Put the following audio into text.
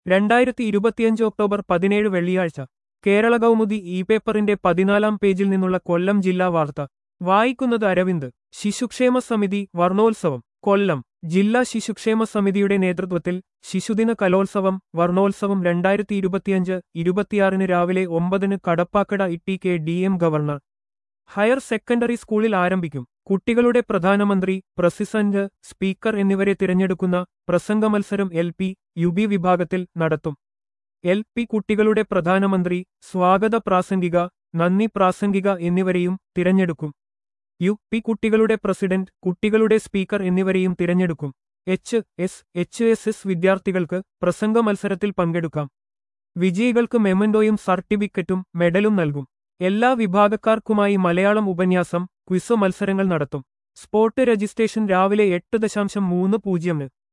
രണ്ടായിരത്തി ഇരുപത്തിയഞ്ച് ഒക്ടോബർ പതിനേഴ് വെള്ളിയാഴ്ച കേരള കൗമുദി ഇ പേപ്പറിന്റെ പതിനാലാം പേജിൽ നിന്നുള്ള കൊല്ലം ജില്ലാ വാർത്ത വായിക്കുന്നത് അരവിന്ദ് ശിശുക്ഷേമ സമിതി വർണ്ണോത്സവം കൊല്ലം ജില്ലാ ശിശുക്ഷേമ സമിതിയുടെ നേതൃത്വത്തിൽ ശിശുദിന കലോത്സവം വർണ്ണോത്സവം രണ്ടായിരത്തി ഇരുപത്തിയഞ്ച് ഇരുപത്തിയാറിന് രാവിലെ ഒമ്പതിന് Kadappakada T K D M government higher secondary സ്കൂളിൽ ആരംഭിക്കും കുട്ടികളുടെ പ്രധാനമന്ത്രി പ്രസിഡന്റ് സ്പീക്കർ എന്നിവരെ തിരഞ്ഞെടുക്കുന്ന പ്രസംഗ മത്സരം എൽ പി യു ബി വിഭാഗത്തിൽ നടത്തും എൽ പി കുട്ടികളുടെ പ്രധാനമന്ത്രി സ്വാഗത പ്രാസംഗിക നന്ദി പ്രാസംഗിക എന്നിവരെയും തിരഞ്ഞെടുക്കും യു പി കുട്ടികളുടെ പ്രസിഡന്റ് കുട്ടികളുടെ സ്പീക്കർ എന്നിവരെയും തിരഞ്ഞെടുക്കും H S H S S വിദ്യാർത്ഥികൾക്ക് പ്രസംഗ മത്സരത്തിൽ പങ്കെടുക്കാം വിജയികൾക്ക് മെമന്റോയും സർട്ടിഫിക്കറ്റും മെഡലും നൽകും എല്ലാ വിഭാഗക്കാർക്കുമായി മലയാളം ഉപന്യാസം ക്വിസ് മത്സരങ്ങൾ നടത്തും സ്പോട്ട് രജിസ്ട്രേഷൻ രാവിലെ എട്ട് ദശാംശം മൂന്ന് പൂജ്യമിന്